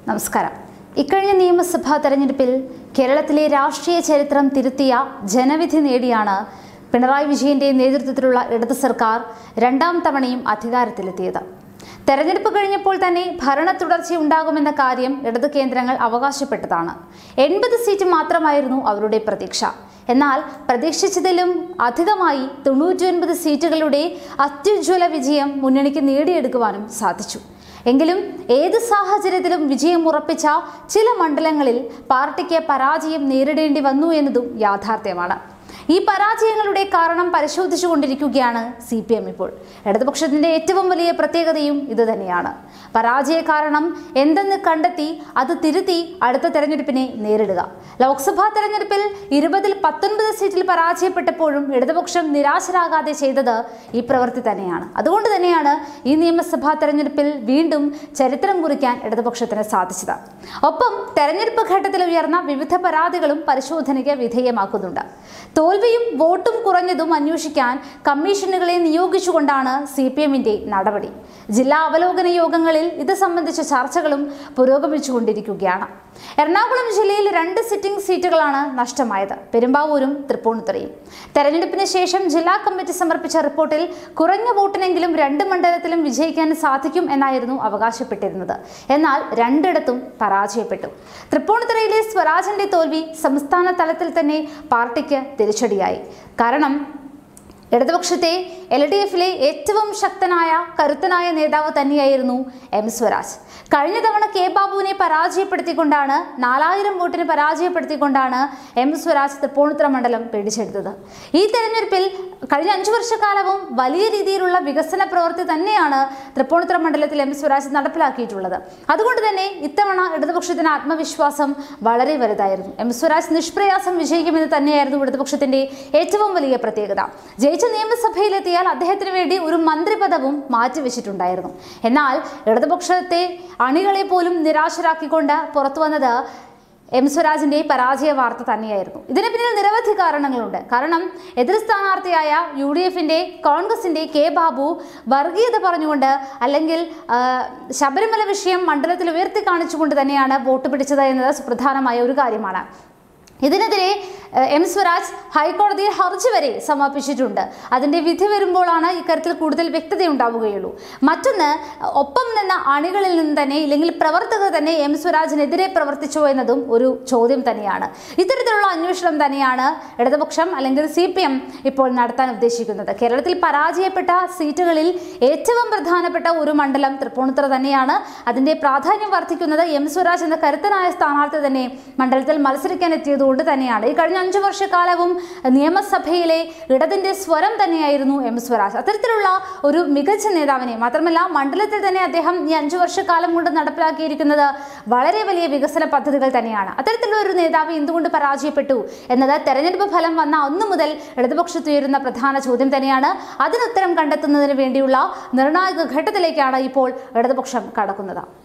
നമസ്കാരം ഇക്കഴിഞ്ഞ നിയമസഭാ തെരഞ്ഞെടുപ്പിൽ കേരളത്തിലെ രാഷ്ട്രീയ ചരിത്രം തിരുത്തിയ ജനവിധി നേടിയാണ് പിണറായി വിജയന്റെ നേതൃത്വത്തിലുള്ള ഇടത് സർക്കാർ രണ്ടാം തവണയും അധികാരത്തിലെത്തിയത് തെരഞ്ഞെടുപ്പ് കഴിഞ്ഞപ്പോൾ തന്നെ ഭരണ തുടർച്ചയുണ്ടാകുമെന്ന കാര്യം ഇടത് കേന്ദ്രങ്ങൾ അവകാശപ്പെട്ടതാണ് എൺപത് സീറ്റ് മാത്രമായിരുന്നു അവരുടെ പ്രതീക്ഷ എന്നാൽ പ്രതീക്ഷിച്ചതിലും അധികമായി തൊണ്ണൂറ്റി സീറ്റുകളുടെ അത്യുജ്വല വിജയം മുന്നണിക്ക് നേടിയെടുക്കുവാനും സാധിച്ചു എങ്കിലും ഏത് സാഹചര്യത്തിലും വിജയം ഉറപ്പിച്ച ചില മണ്ഡലങ്ങളിൽ പാർട്ടിക്ക് പരാജയം നേരിടേണ്ടി വന്നു എന്നതും യാഥാർത്ഥ്യമാണ് ഈ പരാജയങ്ങളുടെ കാരണം പരിശോധിച്ചുകൊണ്ടിരിക്കുകയാണ് സി പി എം ഇപ്പോൾ ഇടതുപക്ഷത്തിന്റെ ഏറ്റവും വലിയ പ്രത്യേകതയും ഇതുതന്നെയാണ് പരാജയ കാരണം എന്തെന്ന് കണ്ടെത്തി അത് തിരുത്തി അടുത്ത തെരഞ്ഞെടുപ്പിനെ നേരിടുക ലോക്സഭാ തെരഞ്ഞെടുപ്പിൽ ഇരുപതിൽ പത്തൊൻപത് സീറ്റിൽ പരാജയപ്പെട്ടപ്പോഴും ഇടതുപക്ഷം നിരാശരാകാതെ ചെയ്തത് ഈ പ്രവൃത്തി തന്നെയാണ് അതുകൊണ്ട് തന്നെയാണ് ഈ നിയമസഭാ തെരഞ്ഞെടുപ്പിൽ വീണ്ടും ചരിത്രം കുറിക്കാൻ ഇടതുപക്ഷത്തിന് സാധിച്ചത് ഒപ്പം തെരഞ്ഞെടുപ്പ് ഘട്ടത്തിൽ ഉയർന്ന വിവിധ പരാതികളും പരിശോധനയ്ക്ക് വിധേയമാക്കുന്നുണ്ട് തോൽവിയും വോട്ടും കുറഞ്ഞതും അന്വേഷിക്കാൻ കമ്മീഷനുകളെ നിയോഗിച്ചുകൊണ്ടാണ് സി പി എമ്മിന്റെ നടപടി ജില്ലാ അവലോകന യോഗങ്ങളിൽ ഇത് സംബന്ധിച്ച ചർച്ചകളും പുരോഗമിച്ചുകൊണ്ടിരിക്കുകയാണ് എറണാകുളം ജില്ലയിൽ രണ്ട് സിറ്റിംഗ് സീറ്റുകളാണ് നഷ്ടമായത് പെരുമ്പാവൂരും തൃപ്പൂണിത്തുറയും തെരഞ്ഞെടുപ്പിന് ശേഷം ജില്ലാ കമ്മിറ്റി സമർപ്പിച്ച റിപ്പോർട്ടിൽ കുറഞ്ഞ വോട്ടിനെങ്കിലും രണ്ട് മണ്ഡലത്തിലും വിജയിക്കാൻ സാധിക്കും എന്നായിരുന്നു അവകാശപ്പെട്ടിരുന്നത് എന്നാൽ രണ്ടിടത്തും പരാജയപ്പെട്ടു തൃപ്പൂണിത്തുറയിലെ സ്വരാജിന്റെ തോൽവി സംസ്ഥാന തലത്തിൽ തന്നെ പാർട്ടിക്ക് തിരിച്ചടിയായി കാരണം ഇടതുപക്ഷത്തെ എൽ ഡി എഫിലെ ഏറ്റവും ശക്തനായ കരുത്തനായ നേതാവ് തന്നെയായിരുന്നു എം സ്വരാജ് കഴിഞ്ഞ തവണ കെ ബാബുവിനെ പരാജയപ്പെടുത്തിക്കൊണ്ടാണ് നാലായിരം വോട്ടിന് പരാജയപ്പെടുത്തിക്കൊണ്ടാണ് എം സ്വരാജ് തൃപ്പൂണിത്തുറ മണ്ഡലം പിടിച്ചെടുത്തത് ഈ തെരഞ്ഞെടുപ്പിൽ കഴിഞ്ഞ അഞ്ചു വർഷക്കാലവും വലിയ രീതിയിലുള്ള വികസന പ്രവൃത്തി തന്നെയാണ് തൃപ്പൂണിത്തുറ മണ്ഡലത്തിൽ എം സ്വരാജ് നടപ്പിലാക്കിയിട്ടുള്ളത് അതുകൊണ്ട് തന്നെ ഇത്തവണ ഇടതുപക്ഷത്തിന് ആത്മവിശ്വാസം വളരെ വലുതായിരുന്നു എം സ്വരാജ് നിഷ്പ്രയാസം വിജയിക്കുമെന്ന് തന്നെയായിരുന്നു ഇടതുപക്ഷത്തിന്റെ ഏറ്റവും വലിയ പ്രത്യേകത ജയിച്ച നിയമസഭയിലെത്തിയാൽ അദ്ദേഹത്തിന് വേണ്ടി ഒരു മന്ത്രിപദവും മാറ്റിവെച്ചിട്ടുണ്ടായിരുന്നു എന്നാൽ ഇടതുപക്ഷത്തെ അണികളെ പോലും നിരാശരാക്കിക്കൊണ്ട് പുറത്തു വന്നത് എം സ്വരാജിന്റെ പരാജയ വാർത്ത തന്നെയായിരുന്നു ഇതിന് പിന്നിൽ നിരവധി കാരണങ്ങളുണ്ട് കാരണം എതിർ സ്ഥാനാർത്ഥിയായ യു ഡി എഫിന്റെ കോൺഗ്രസിന്റെ കെ ബാബു വർഗീയത പറഞ്ഞുകൊണ്ട് അല്ലെങ്കിൽ ആ, ശബരിമല വിഷയം മണ്ഡലത്തിൽ ഉയർത്തി കാണിച്ചുകൊണ്ട് തന്നെയാണ് വോട്ട് പിടിച്ചത് എന്നത് സുപ്രധാനമായ ഒരു കാര്യമാണ് ഇതിനെതിരെ ഏഹ്, എം സ്വരാജ് ഹൈക്കോടതിയിൽ ഹർജി വരെ സമർപ്പിച്ചിട്ടുണ്ട് അതിന്റെ വിധി വരുമ്പോഴാണ് ഇക്കാര്യത്തിൽ കൂടുതൽ വ്യക്തത ഉണ്ടാവുകയുള്ളൂ മറ്റൊന്ന് ഒപ്പം നിന്ന അണികളിൽ നിന്ന് തന്നെ ഇല്ലെങ്കിൽ പ്രവർത്തകർ തന്നെ എം സ്വരാജിനെതിരെ പ്രവർത്തിച്ചോ എന്നതും ഒരു ചോദ്യം തന്നെയാണ് ഇത്തരത്തിലുള്ള അന്വേഷണം തന്നെയാണ് ഇടതുപക്ഷം അല്ലെങ്കിൽ സി പി എം ഇപ്പോൾ നടത്താൻ ഉദ്ദേശിക്കുന്നത് കേരളത്തിൽ പരാജയപ്പെട്ട സീറ്റുകളിൽ ഏറ്റവും പ്രധാനപ്പെട്ട ഒരു മണ്ഡലം തൃപ്പൂണിത്തുറ തന്നെയാണ് അതിന്റെ പ്രാധാന്യം വർദ്ധിക്കുന്നത് എം സ്വരാജ് എന്ന കരുത്തനായ സ്ഥാനാർത്ഥി തന്നെ മണ്ഡലത്തിൽ മത്സരിക്കാൻ എത്തിയതുകൊണ്ട് തന്നെയാണ് ഈ കഴിഞ്ഞ അഞ്ചു വർഷക്കാലവും നിയമസഭയിലെ ഇടതിന്റെ സ്വരം തന്നെയായിരുന്നു എം സ്വരാജ് അത്തരത്തിലുള്ള ഒരു മികച്ച നേതാവിനെ മാത്രമല്ല മണ്ഡലത്തിൽ തന്നെ അദ്ദേഹം ഈ അഞ്ചു വർഷക്കാലം കൊണ്ട് നടപ്പിലാക്കിയിരിക്കുന്നത് വളരെ വലിയ വികസന പദ്ധതികൾ തന്നെയാണ് അത്തരത്തിലുള്ള ഒരു നേതാവ് എന്തുകൊണ്ട് പരാജയപ്പെട്ടു എന്നത് തെരഞ്ഞെടുപ്പ് ഫലം വന്ന അന്നു മുതൽ ഇടതുപക്ഷത്തുയരുന്ന പ്രധാന ചോദ്യം തന്നെയാണ് അതിനുത്തരം കണ്ടെത്തുന്നതിന് വേണ്ടിയുള്ള നിർണായക ഘട്ടത്തിലേക്കാണ് ഇപ്പോൾ ഇടതുപക്ഷം കടക്കുന്നത്